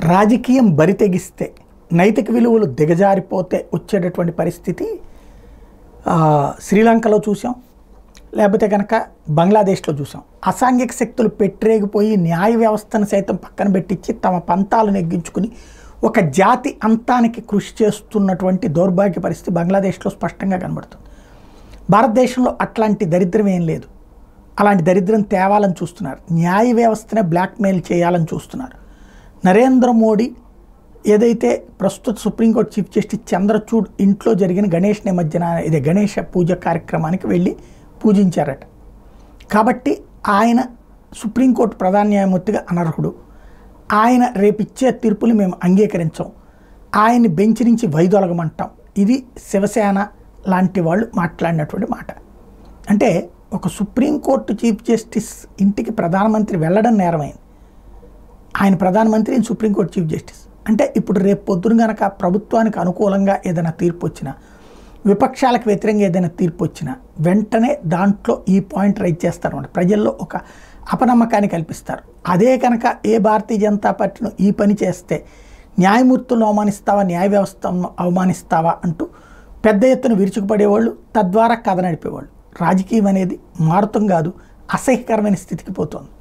రాజకీయం బరి తెగిస్తే నైతిక విలువలు దిగజారిపోతే వచ్చేటటువంటి పరిస్థితి ఆ, శ్రీలంకలో చూసాం లేకపోతే కనుక బంగ్లాదేశ్లో చూసాం అసాంఘిక శక్తులు పెట్టరేగిపోయి న్యాయ వ్యవస్థను సైతం పక్కన పెట్టించి తమ పంతాలు నెగ్గించుకుని ఒక జాతి అంతానికి కృషి చేస్తున్నటువంటి దౌర్భాగ్య పరిస్థితి బంగ్లాదేశ్లో స్పష్టంగా కనబడుతుంది భారతదేశంలో అట్లాంటి దరిద్రం ఏం లేదు అలాంటి దరిద్రం తేవాలని చూస్తున్నారు న్యాయ వ్యవస్థనే బ్లాక్మెయిల్ చేయాలని చూస్తున్నారు నరేంద్ర మోడీ ఏదైతే ప్రస్తుత సుప్రీంకోర్టు చీఫ్ జస్టిస్ చంద్రచూడ్ ఇంట్లో జరిగిన గణేష్ నిమజ్జన ఇదే గణేష పూజ కార్యక్రమానికి వెళ్ళి పూజించారట కాబట్టి ఆయన సుప్రీంకోర్టు ప్రధాన న్యాయమూర్తిగా అనర్హుడు ఆయన రేపిచ్చే తీర్పుని మేము అంగీకరించాం ఆయన్ని బెంచ్ నుంచి వైదొలగమంటాం ఇది శివసేన లాంటి వాళ్ళు మాట్లాడినటువంటి మాట అంటే ఒక సుప్రీంకోర్టు చీఫ్ జస్టిస్ ఇంటికి ప్రధానమంత్రి వెళ్ళడం నేరమైంది ఆయన ప్రధానమంత్రి ఈయన సుప్రీంకోర్టు చీఫ్ జస్టిస్ అంటే ఇప్పుడు రేపు పొద్దున గనక ప్రభుత్వానికి అనుకూలంగా ఏదైనా తీర్పు వచ్చినా విపక్షాలకు వ్యతిరేకంగా ఏదైనా తీర్పు వచ్చినా వెంటనే దాంట్లో ఈ పాయింట్ రైజ్ చేస్తారు అన్నమాట ప్రజల్లో ఒక అపనమ్మకాన్ని కల్పిస్తారు అదే కనుక ఏ భారతీయ జనతా పార్టీను ఈ పని చేస్తే న్యాయమూర్తులను అవమానిస్తావా న్యాయ వ్యవస్థను అవమానిస్తావా అంటూ పెద్ద ఎత్తున విరుచుకుపడేవాళ్ళు తద్వారా కథ నడిపేవాళ్ళు రాజకీయం అనేది మారుతం కాదు అసహ్యకరమైన స్థితికి పోతుంది